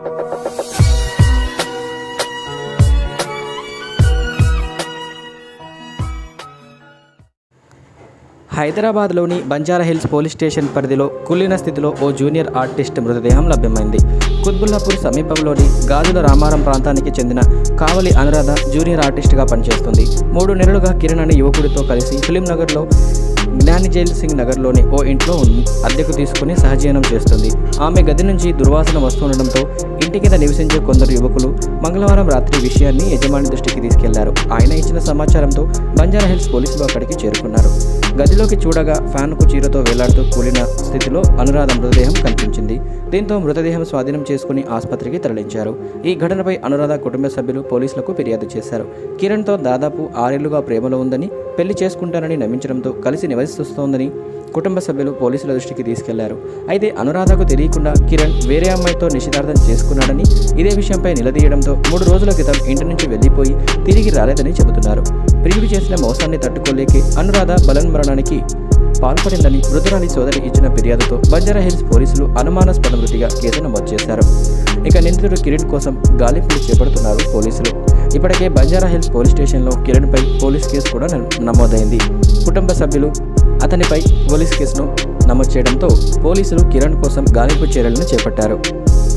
హైదరాబాద్లోని Banjara Hills police station పరిధిలో కుళ్ళిన స్థితిలో ఓ జూనియర్ ఆర్టిస్ట్ మృతదేహం లభ్యమైంది కుత్బుల్లాపూర్ సమీపంలోని గాజుల రామారం ప్రాంతానికి చెందిన కావలి అనురాధ జూనియర్ ఆర్టిస్ట్గా పనిచేస్తుంది మూడు నెలలుగా కిరణ్ అనే యువకుడితో కలిసి ఫిలిం నగర్లో జ్ఞాని జైల్ సింగ్ నగర్లోని ఓ ఇంట్లో ఉన్- అద్దెకు తీసుకుని సహజీవనం చేస్తుంది ఆమె గది నుంచి దుర్వాసన వస్తుండటంతో ఇంటి కింద నివసించే కొందరు యువకులు మంగళవారం రాత్రి విషయాన్ని యజమాని దృష్టికి తీసుకెళ్లారు ఆయన ఇచ్చిన సమాచారంతో బంజారా హిల్స్ పోలీసులు అక్కడికి చేరుకున్నారు గదిలోకి చూడగా ఫ్యాన్కు చీరతో వేలాడుతూ కూలిన స్థితిలో అనురాధ మృతదేహం కనిపించింది దీంతో మృతదేహం స్వాధీనం చేసుకుని ఆసుపత్రికి తరలించారు ఈ ఘటనపై అనురాధ కుటుంబ సభ్యులు పోలీసులకు ఫిర్యాదు చేశారు కిరణ్తో దాదాపు ఆరేళ్లుగా ప్రేమలో ఉందని పెళ్లి చేసుకుంటానని నమ్మించడంతో కలిసి నివసిస్తోందని కుటుంబ సభ్యులు పోలీసుల దృష్టికి తీసుకెళ్లారు అయితే అనురాధకు తెలియకుండా కిరణ్ వేరే అమ్మాయితో నిశ్చితార్థం చేసుకున్నాడని ఇదే విషయంపై నిలదీయడంతో మూడు రోజుల క్రితం ఇంటి నుంచి వెళ్లిపోయి తిరిగి రాలేదని చెబుతున్నారు ప్రియుడు చేసిన మోసాన్ని తట్టుకోలేకే అనురాధ బలన్మరణానికి పాల్పడిందని మృతురాలి సోదరి ఇచ్చిన ఫిర్యాదుతో బంజారా హిల్స్ పోలీసులు అనుమానాస్పద మృతిగా కేసు నమోదు చేశారు ఇక నిందితుడు కిరణ్ కోసం గాలింపులు చేపడుతున్నారు పోలీసులు ఇప్పటికే బంజారా హిల్స్ పోలీస్ స్టేషన్లో కిరణ్పై పోలీస్ కేసు కూడా న- నమోదైంది కుటుంబ సభ్యులు అతనిపై పోలీస్ కేసును నమోదు చేయడంతో పోలీసులు కిరణ్ కోసం గాలింపు చర్యలను చేపట్టారు